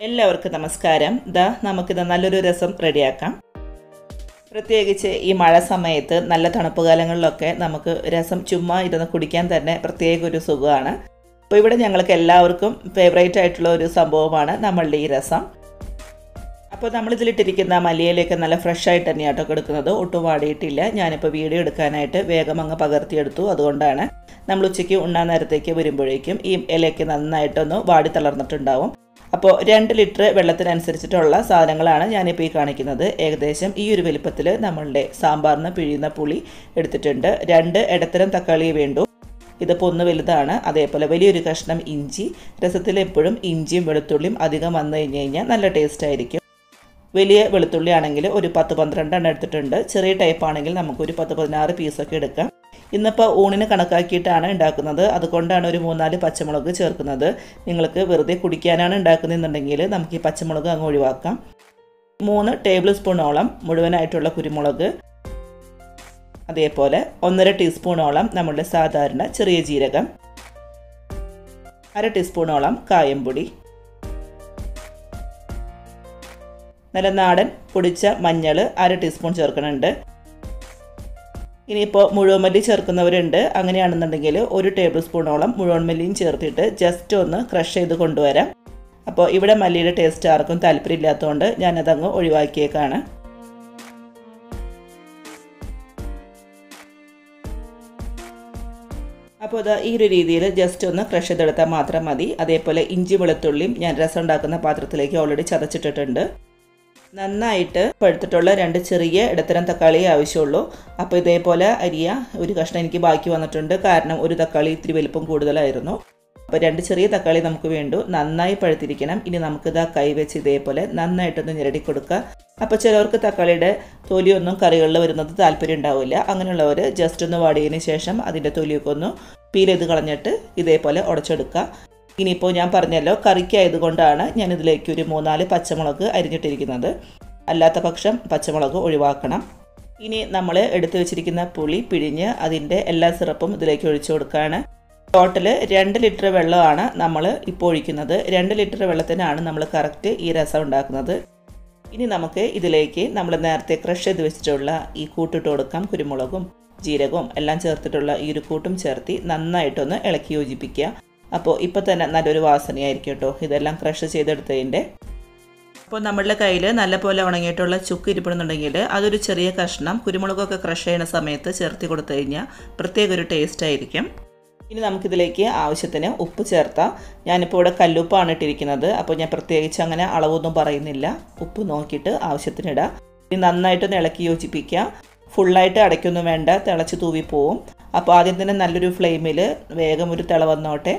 എല്ലാവർക്കും നമസ്കാരം ഇതാ നമുക്കിത് നല്ലൊരു രസം റെഡിയാക്കാം പ്രത്യേകിച്ച് ഈ മഴ സമയത്ത് നല്ല തണുപ്പ് കാലങ്ങളിലൊക്കെ നമുക്ക് രസം ചുമ്മാ ഇരുന്ന് കുടിക്കാൻ തന്നെ പ്രത്യേക ഒരു സുഖമാണ് അപ്പോൾ ഇവിടെ ഞങ്ങൾക്ക് എല്ലാവർക്കും ഫേവറേറ്റ് ആയിട്ടുള്ള ഒരു സംഭവമാണ് നമ്മളുടെ ഈ രസം അപ്പോൾ നമ്മളിതിലിട്ടിരിക്കുന്ന മല്ലിയിലേക്ക് നല്ല ഫ്രഷ് ആയിട്ട് തന്നെയാട്ടോ കൊടുക്കുന്നത് ഒട്ടും വാടിയിട്ടില്ല ഞാനിപ്പോൾ വീഡിയോ എടുക്കാനായിട്ട് വേഗം അങ്ങ് പകർത്തിയെടുത്തു അതുകൊണ്ടാണ് നമ്മൾ ഉച്ചയ്ക്ക് ഉണ്ണാൻ നേരത്തേക്ക് വരുമ്പോഴേക്കും ഈ ഇലയ്ക്ക് നന്നായിട്ടൊന്ന് വാടി തളർന്നിട്ടുണ്ടാവും അപ്പോൾ രണ്ട് ലിറ്റർ വെള്ളത്തിനനുസരിച്ചിട്ടുള്ള സാധനങ്ങളാണ് ഞാനിപ്പോൾ ഈ കാണിക്കുന്നത് ഏകദേശം ഈ ഒരു വലിപ്പത്തിൽ നമ്മളുടെ സാമ്പാറിന് പിഴിയുന്ന പുളി എടുത്തിട്ടുണ്ട് രണ്ട് ഇടത്തരം തക്കാളി വേണ്ടു ഇതിപ്പോൾ ഒന്ന് വലുതാണ് അതേപോലെ വലിയൊരു കഷ്ണം ഇഞ്ചി രസത്തിൽ എപ്പോഴും ഇഞ്ചിയും വെളുത്തുള്ളിയും അധികം വന്നു കഴിഞ്ഞ് കഴിഞ്ഞാൽ നല്ല ടേസ്റ്റ് ആയിരിക്കും വലിയ വെളുത്തുള്ളി ആണെങ്കിൽ ഒരു പത്ത് പന്ത്രണ്ടെണ്ണം എടുത്തിട്ടുണ്ട് ചെറിയ ടൈപ്പ് ആണെങ്കിൽ നമുക്കൊരു പത്ത് പതിനാറ് പീസൊക്കെ എടുക്കാം ഇന്നിപ്പോൾ ഊണിന് കണക്കാക്കിയിട്ടാണ് ഉണ്ടാക്കുന്നത് അതുകൊണ്ടാണ് ഒരു മൂന്നാല് പച്ചമുളക് ചേർക്കുന്നത് നിങ്ങൾക്ക് വെറുതെ കുടിക്കാനാണ് ഉണ്ടാക്കുന്നതെന്നുണ്ടെങ്കിൽ നമുക്ക് ഈ പച്ചമുളക് അങ്ങ് ഒഴിവാക്കാം മൂന്ന് ടേബിൾ സ്പൂണോളം മുഴുവനായിട്ടുള്ള കുരുമുളക് അതേപോലെ ഒന്നര ടീസ്പൂണോളം നമ്മുടെ സാധാരണ ചെറിയ ജീരകം അര ടീസ്പൂണോളം കായംപൊടി നല്ല നാടൻ പൊടിച്ച മഞ്ഞൾ അര ടീസ്പൂൺ ചേർക്കുന്നുണ്ട് ഇനിയിപ്പോൾ മുഴുവൻ മല്ലി ചേർക്കുന്നവരുണ്ട് അങ്ങനെയാണെന്നുണ്ടെങ്കിൽ ഒരു ടേബിൾ സ്പൂണോളം മുഴുവൻ മല്ലിയും ചേർത്തിട്ട് ജസ്റ്റ് ഒന്ന് ക്രഷ് ചെയ്ത് കൊണ്ടുവരാം അപ്പോൾ ഇവിടെ മല്ലിയുടെ ടേസ്റ്റ് ആർക്കും താല്പര്യമില്ലാത്തതുകൊണ്ട് ഞാനതങ്ങ് ഒഴിവാക്കിയേക്കാണ് അപ്പോൾ അത് ഈ ഒരു രീതിയിൽ ജസ്റ്റ് ഒന്ന് ക്രഷ് ചെയ്തെടുത്താൽ മാത്രം മതി അതേപോലെ ഇഞ്ചി വെളുത്തുള്ളിയും ഞാൻ രസം ഉണ്ടാക്കുന്ന പാത്രത്തിലേക്ക് ഓൾറെഡി ചതച്ചിട്ടിട്ടുണ്ട് നന്നായിട്ട് പഴുത്തിട്ടുള്ള രണ്ട് ചെറിയ ഇടത്തരം തക്കാളി ആവശ്യമുള്ളൂ അപ്പോൾ ഇതേപോലെ അരിയ ഒരു കഷ്ണം എനിക്ക് ബാക്കി വന്നിട്ടുണ്ട് കാരണം ഒരു തക്കാളി ഇത്തിരി വലിപ്പം കൂടുതലായിരുന്നു അപ്പോൾ രണ്ട് ചെറിയ തക്കാളി നമുക്ക് വേണ്ടു നന്നായി പഴുത്തിരിക്കണം ഇനി നമുക്കിത് കൈ വെച്ച് ഇതേപോലെ നന്നായിട്ടൊന്ന് ഞെരടി കൊടുക്കുക അപ്പോൾ ചിലവർക്ക് തക്കാളിയുടെ തൊലിയൊന്നും കറികളിൽ വരുന്നത് താല്പര്യം ഉണ്ടാവില്ല അങ്ങനെയുള്ളവർ ജസ്റ്റ് ഒന്ന് വാടിയതിന് ശേഷം അതിൻ്റെ തൊലിയൊക്കെ ഒന്ന് പീൽ ചെയ്ത് കളഞ്ഞിട്ട് ഇതേപോലെ ഉടച്ചെടുക്കുക ഇനിയിപ്പോൾ ഞാൻ പറഞ്ഞല്ലോ കറിക്കായതുകൊണ്ടാണ് ഞാൻ ഇതിലേക്ക് ഒരു മൂന്നാല് പച്ചമുളക് അരിഞ്ഞിട്ടിരിക്കുന്നത് അല്ലാത്ത പക്ഷം പച്ചമുളക് ഒഴിവാക്കണം ഇനി നമ്മൾ എടുത്തു വെച്ചിരിക്കുന്ന പുളി പിഴിഞ്ഞ് അതിൻ്റെ എല്ലാ സിറപ്പും ഇതിലേക്ക് ഒഴിച്ചു കൊടുക്കുകയാണ് ടോട്ടൽ രണ്ട് ലിറ്റർ വെള്ളമാണ് നമ്മൾ ഇപ്പോൾ ഒഴിക്കുന്നത് രണ്ട് ലിറ്റർ വെള്ളത്തിനാണ് നമ്മൾ കറക്റ്റ് ഈ രസം ഉണ്ടാക്കുന്നത് ഇനി നമുക്ക് ഇതിലേക്ക് നമ്മൾ നേരത്തെ ക്രഷ് ചെയ്ത് വെച്ചിട്ടുള്ള ഈ കൂട്ടിട്ട് കൊടുക്കാം കുരുമുളകും ജീരകവും എല്ലാം ചേർത്തിട്ടുള്ള ഈ ഒരു കൂട്ടും ചേർത്തി നന്നായിട്ടൊന്ന് ഇളക്കി യോജിപ്പിക്കുക അപ്പോൾ ഇപ്പോൾ തന്നെ നല്ലൊരു വാസനയായിരിക്കും കേട്ടോ ഇതെല്ലാം ക്രഷ് ചെയ്തെടുത്തതിൻ്റെ അപ്പോൾ നമ്മളുടെ കയ്യിൽ നല്ലപോലെ ഉണങ്ങിയിട്ടുള്ള ചുക്ക് ഇരിപ്പണമെന്നുണ്ടെങ്കിൽ അതൊരു ചെറിയ കഷ്ണം കുരുമുളകൊക്കെ ക്രഷ് ചെയ്യുന്ന സമയത്ത് ചേർത്തി കൊടുത്തു കഴിഞ്ഞാൽ പ്രത്യേക ഒരു ടേസ്റ്റ് ആയിരിക്കും ഇനി നമുക്കിതിലേക്ക് ആവശ്യത്തിന് ഉപ്പ് ചേർത്താം ഞാനിപ്പോൾ ഇവിടെ കല്ലുപ്പാണ് ഇട്ടിരിക്കുന്നത് അപ്പോൾ ഞാൻ പ്രത്യേകിച്ച് അങ്ങനെ അളവൊന്നും പറയുന്നില്ല ഉപ്പ് നോക്കിയിട്ട് ആവശ്യത്തിനിടാം ഇനി നന്നായിട്ടൊന്ന് ഇളക്കി യോജിപ്പിക്കുക ഫുള്ളായിട്ട് അടയ്ക്കൊന്നും വേണ്ട തിളച്ച് തൂവിപ്പോവും അപ്പോൾ ആദ്യം തന്നെ നല്ലൊരു ഫ്ലെയിമിൽ വേഗം ഒരു തിള വന്നോട്ടെ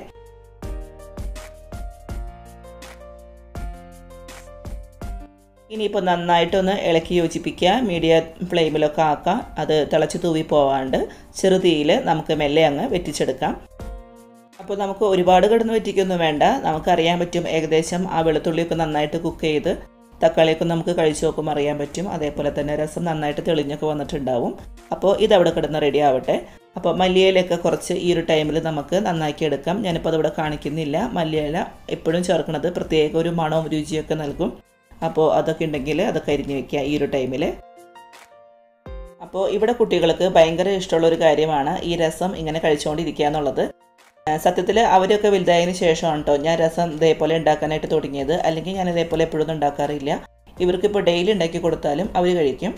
ഇനിയിപ്പോൾ നന്നായിട്ടൊന്ന് ഇളക്കി യോജിപ്പിക്കുക മീഡിയം ഫ്ലെയിമിലൊക്കെ ആക്കാം അത് തിളച്ച് തൂവി പോവാണ്ട് ചെറുതീയിൽ നമുക്ക് മെല്ലെ അങ്ങ് വെറ്റിച്ചെടുക്കാം അപ്പോൾ നമുക്ക് ഒരുപാട് കിടന്ന് വെറ്റിക്കൊന്നും വേണ്ട നമുക്കറിയാൻ പറ്റും ഏകദേശം ആ വെളുത്തുള്ളിയൊക്കെ നന്നായിട്ട് കുക്ക് ചെയ്ത് തക്കാളിയൊക്കെ നമുക്ക് കഴിച്ചു നോക്കുമ്പോൾ അറിയാൻ പറ്റും അതേപോലെ തന്നെ രസം നന്നായിട്ട് തെളിഞ്ഞൊക്കെ വന്നിട്ടുണ്ടാവും അപ്പോൾ ഇതവിടെ കിടന്ന് റെഡി ആവട്ടെ അപ്പോൾ മല്ലിയിലൊക്കെ കുറച്ച് ഈ ഒരു ടൈമിൽ നമുക്ക് നന്നാക്കി എടുക്കാം ഞാനിപ്പോൾ അതിവിടെ കാണിക്കുന്നില്ല മല്ലിയില എപ്പോഴും ചേർക്കുന്നത് പ്രത്യേക ഒരു മണവും രുചിയൊക്കെ നൽകും അപ്പോൾ അതൊക്കെ ഉണ്ടെങ്കിൽ അതൊക്കെ അരിഞ്ഞ് വെക്കുക ഈ ഒരു ടൈമിൽ അപ്പോൾ ഇവിടെ കുട്ടികൾക്ക് ഭയങ്കര ഇഷ്ടമുള്ള ഒരു കാര്യമാണ് ഈ രസം ഇങ്ങനെ കഴിച്ചുകൊണ്ടിരിക്കുക എന്നുള്ളത് സത്യത്തിൽ അവരൊക്കെ വലുതായതിന് ശേഷമാണ് കേട്ടോ ഞാൻ രസം ഇതേപോലെ ഉണ്ടാക്കാനായിട്ട് തുടങ്ങിയത് അല്ലെങ്കിൽ ഞാൻ ഇതേപോലെ എപ്പോഴൊന്നും ഉണ്ടാക്കാറില്ല ഇവർക്കിപ്പോൾ ഡെയിലി ഉണ്ടാക്കി കൊടുത്താലും അവർ കഴിക്കും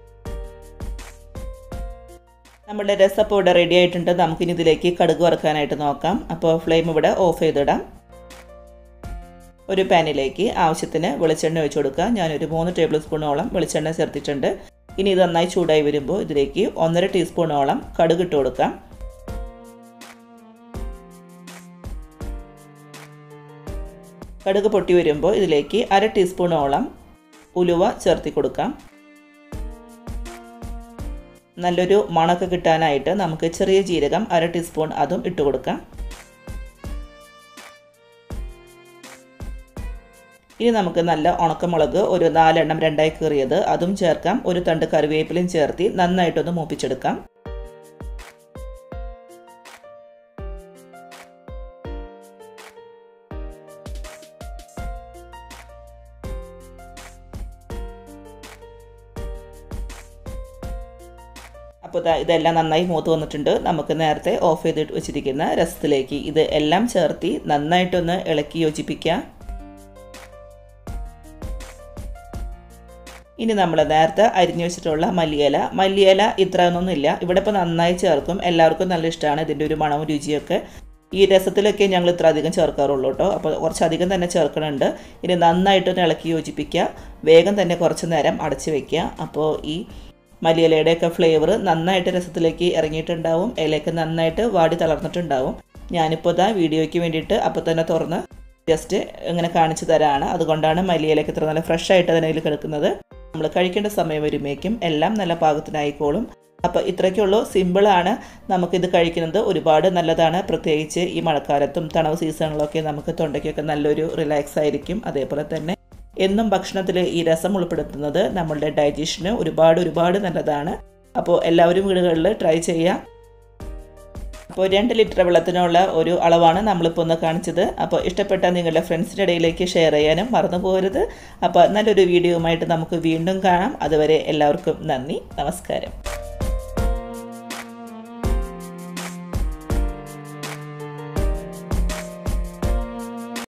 നമ്മുടെ രസപ്പോൾ ഇവിടെ റെഡി ആയിട്ടുണ്ട് നമുക്കിനി ഇതിലേക്ക് കടുക് വറുക്കാനായിട്ട് നോക്കാം അപ്പോൾ ഫ്ലെയിം ഇവിടെ ഓഫ് ചെയ്തിടാം ഒരു പാനിലേക്ക് ആവശ്യത്തിന് വെളിച്ചെണ്ണ ഒഴിച്ചു കൊടുക്കുക ഞാനൊരു മൂന്ന് ടേബിൾ സ്പൂണോളം വെളിച്ചെണ്ണ ചേർത്തിട്ടുണ്ട് ഇനി ഇത് നന്നായി ചൂടായി വരുമ്പോൾ ഇതിലേക്ക് ഒന്നര ടീസ്പൂണോളം കടുക് ഇട്ട് കൊടുക്കാം കടുക് പൊട്ടി വരുമ്പോൾ ഇതിലേക്ക് അര ടീസ്പൂണോളം ഉലുവ ചേർത്തി കൊടുക്കാം നല്ലൊരു മണക്ക് കിട്ടാനായിട്ട് നമുക്ക് ചെറിയ ജീരകം അര ടീസ്പൂൺ അതും ഇട്ട് കൊടുക്കാം ഇനി നമുക്ക് നല്ല ഉണക്കമുളക് ഒരു നാലെണ്ണം രണ്ടായി കീറിയത് അതും ചേർക്കാം ഒരു തണ്ട് കറിവേപ്പിലയും ചേർത്തി നന്നായിട്ടൊന്ന് മൂപ്പിച്ചെടുക്കാം അപ്പോൾ ദാ ഇതെല്ലാം നന്നായി മൂത്ത് വന്നിട്ടുണ്ട് നമുക്ക് നേരത്തെ ഓഫ് ചെയ്ത് വെച്ചിരിക്കുന്ന രസത്തിലേക്ക് ഇത് എല്ലാം ചേർത്തി നന്നായിട്ടൊന്ന് ഇളക്കി യോജിപ്പിക്കാം ഇനി നമ്മൾ നേരത്തെ അരിഞ്ഞു വെച്ചിട്ടുള്ള മല്ലിയില മല്ലിയില ഇത്ര ഒന്നുമില്ല ഇവിടെ ഇപ്പോൾ നന്നായി ചേർക്കും എല്ലാവർക്കും നല്ല ഇഷ്ടമാണ് ഇതിൻ്റെ ഒരു മണവും രുചിയൊക്കെ ഈ രസത്തിലൊക്കെ ഞങ്ങൾ ഇത്ര അധികം ചേർക്കാറുള്ളൂ കേട്ടോ അപ്പോൾ കുറച്ചധികം തന്നെ ചേർക്കണുണ്ട് ഇനി നന്നായിട്ടൊന്ന് ഇളക്കി യോജിപ്പിക്കുക വേഗം തന്നെ കുറച്ച് നേരം അടച്ച് വെക്കുക അപ്പോൾ ഈ മല്ലിയിലയുടെയൊക്കെ ഫ്ലേവർ നന്നായിട്ട് രസത്തിലേക്ക് ഇറങ്ങിയിട്ടുണ്ടാവും ഇലയൊക്കെ നന്നായിട്ട് വാടി തളർന്നിട്ടുണ്ടാവും ഞാനിപ്പോൾ ഇതാ വീഡിയോയ്ക്ക് വേണ്ടിയിട്ട് അപ്പോൾ തന്നെ തുറന്ന് ജസ്റ്റ് ഇങ്ങനെ കാണിച്ചു തരാണ് അതുകൊണ്ടാണ് മല്ലിയിലൊക്കെ ഇത്ര നല്ല ഫ്രഷ് ആയിട്ട് അതിനതിൽ കിടക്കുന്നത് നമ്മൾ കഴിക്കേണ്ട സമയം വരുമ്പോഴേക്കും എല്ലാം നല്ല പാകത്തിനായിക്കോളും അപ്പോൾ ഇത്രയ്ക്കുള്ളൂ സിമ്പിളാണ് നമുക്കിത് കഴിക്കുന്നത് ഒരുപാട് നല്ലതാണ് പ്രത്യേകിച്ച് ഈ മഴക്കാലത്തും തണവ് സീസണിലൊക്കെ നമുക്ക് തൊണ്ടയ്ക്കൊക്കെ നല്ലൊരു റിലാക്സ് ആയിരിക്കും അതേപോലെ തന്നെ എന്നും ഭക്ഷണത്തിൽ ഈ രസം ഉൾപ്പെടുത്തുന്നത് നമ്മളുടെ ഡൈജഷന് ഒരുപാട് ഒരുപാട് നല്ലതാണ് അപ്പോൾ എല്ലാവരും വീടുകളിൽ ട്രൈ ചെയ്യാം അപ്പോൾ രണ്ട് ലിറ്റർ വെള്ളത്തിനുള്ള ഒരു അളവാണ് നമ്മളിപ്പോൾ ഒന്ന് കാണിച്ചത് അപ്പോൾ ഇഷ്ടപ്പെട്ട നിങ്ങളുടെ ഫ്രണ്ട്സിൻ്റെ ഇടയിലേക്ക് ഷെയർ ചെയ്യാനും മറന്നു പോകരുത് അപ്പോൾ നല്ലൊരു വീഡിയോയുമായിട്ട് നമുക്ക് വീണ്ടും കാണാം അതുവരെ എല്ലാവർക്കും നന്ദി നമസ്കാരം